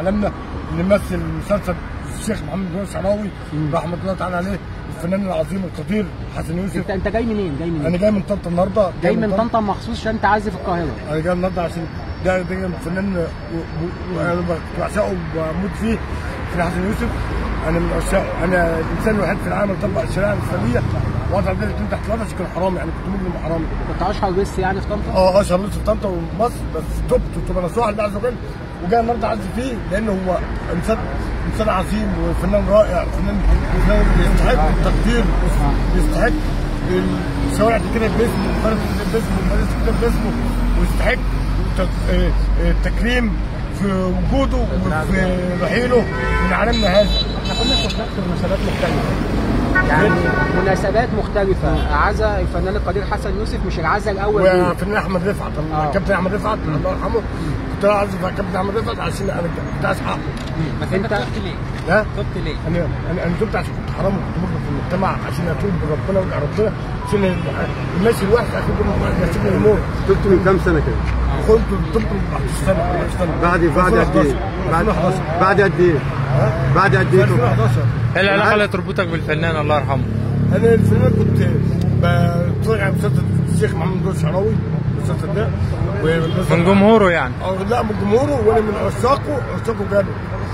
عالمنا اللي مثل مسلسل الشيخ محمد بن الشعراوي رحمه الله تعالى عليه الفنان العظيم القدير حسن يوسف انت انت جاي منين؟ جاي منين؟ انا جاي من طنطا النهارده جاي من طنطا مخصوص عشان تعزف القاهره انا جاي النهارده عشان ده ده فنان و- و- وانا بعشقه وبموت فيه فنان حسن يوسف انا من عشاقه انا الانسان الوحيد في العالم اللي طبق الشريعه الاسلاميه وضع ده الاثنين تحت الوضع عشان كان حرام يعني كنت مجرم حرامي كنت اشهر بس يعني في طنطا اه اشهر لسه في طنطا ومصر بس تبت وتبقى نصوح الله عز وجل وجاي النهارده اعز فيه لان هو انسان انسان عظيم وفنان رائع فنان فنان يستحق التقدير يستحق الشوارع دي كده باسمه والبلد دي باسمه والمدارس كده باسمه ويستحق الت- آه، آه، التكريم في وجوده وفي رحيله من عالمنا هذا احنا كنا شفناك في مناسبات مختلفه يعني مناسبات مختلفه عزا الفنان القدير حسن يوسف مش العزا الاول ليه. وفنان احمد رفعت آه. الكابتن احمد رفعت الله يرحمه كنت انا عايز الكابتن احمد رفعت عشان انا كنت عايز حقه بس انت انت- تبت ليه؟ ها تبت ليه؟ انا انا انا تبت عشان كنت حرام وكنت مجرم في المجتمع عشان اتوب بربنا وادعي ربنا عشان الناس الوحش اخد نسيب الموت تبت من كام سنه كده؟ كنت تبت 14 سنه 14 سنه بعد بعد قد ايه؟ بعد 2011 بعد قد ايه؟ بعد قد ايه تبت؟ 2011 ايه العلاقه اللي تربطك بالفنان الله يرحمه؟ انا الفنان كنت بتفرج على مسلسل الشيخ محمد بن الشعراوي المسلسل ده والمسلسل- من جمهوره يعني أو لا من جمهوره وانا من عشاقه عشاقه جامد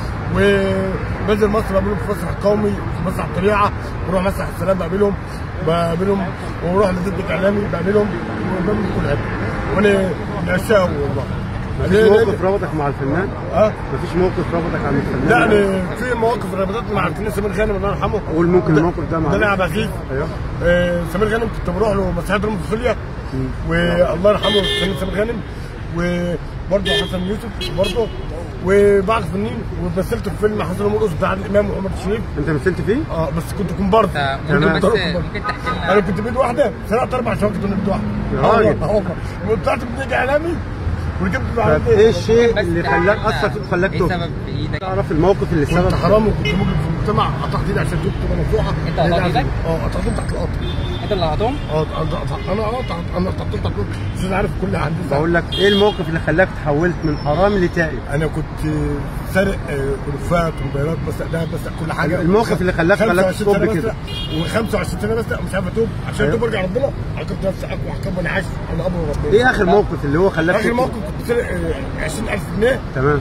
ونزل مصر بقابلهم في مسرح قومي في مسرح طليعه بروح مسرح السلام بقابلهم بقابلهم وبروح لزبدة اعلامي بقابلهم وبعمل كل حاجه وانا من عشاقه والله مفيش ليه- موقف ربطك مع الفنان؟ ها؟ مفيش موقف ربطك عن الفنان؟ لا انا في مواقف ربطت مع الفنان سمير غانم الله يرحمه قول ممكن الموقف ده ده انا مع عبد العزيز ايوه آه، سمير غانم كنت بروح له مسرحيه رمز الخليه والله يرحمه الفنان سمير غانم وبرضه حسن يوسف برضه وبعض الفنانين ومثلت في فيلم حسن ومرقص بتاع عادل امام وعمر الشريف انت مثلت فيه؟ اه بس كنت كومبارس انت كنت ممكن بس بضرب كومبارس. ممكن تحكي انا لنا كنت بايد واحده سرقت اربع شواكت وانا بايد واحده يا اه راجل. والله اه والله وطلعت بنيجي اعلامي وركبت طب بعد ايه الشيء بس اللي تحكي خلاك لنا اثر فيك وخلاك ايه تبت؟ سبب في ايدك؟ تعرف الموقف اللي كنت سبب حرام وكنت مجرم في المجتمع قطعت ايدي عشان كنت تبقى مفتوحه انت قطعت ايدك؟ اه قطعتهم تحت القطر انت اللي قطعتهم؟ اه أنا- انا اه قطعت انا قطعتهم تحت القطر عشان عارف كل حد بقول لك ايه الموقف اللي خلاك تحولت من حرام لتائب؟ انا كنت سارق آه، رفات وموبايلات بس ده بس كل حاجه الموقف اللي خلاك خلاك 25 تطب سنة كده. بسرق، و25 سنه بسرق مش عارف اتوب عشان أيوة. اتوب ارجع ربنا عاقبت نفسي اقوى احكام وانا عايش انا ابو ربنا ايه اخر موقف اللي هو خلاك اخر تتوب؟ موقف كنت سارق آه، 20000 جنيه تمام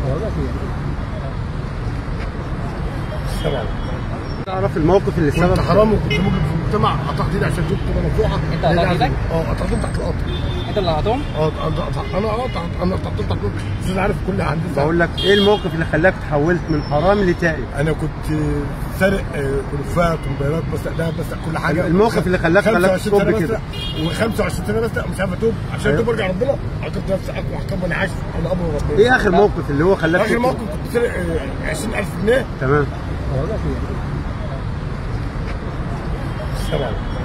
طبعا تعرف الموقف اللي سبب كنت حرام وكنت مجرم في المجتمع قطعت ايدي عشان كنت تبقى مفتوحه انت قطعت ايدك؟ اه قطعتهم تحت القطر انت اللي قطعهم؟ اه أنا- انا اه قطعت انا قطعتهم تحت القطر عشان عارف كل حد بقول لك ايه الموقف اللي خلاك تحولت من حرام لتائب؟ انا كنت سارق آه، رفات وموبايلات بس ده بس كل حاجه الموقف اللي خلاك خلاك 25 سنة تطب كده. بسرق، و25 سنه بسرق مش عارف اتوب عشان أيوة. اتوب ارجع ربنا عاقبت نفسي اقوى احكام وانا عايش انا ابو ربنا ايه اخر موقف اللي هو خلاك اخر تتوب؟ موقف كنت سارق آه، 20000 جنيه تمام طبعا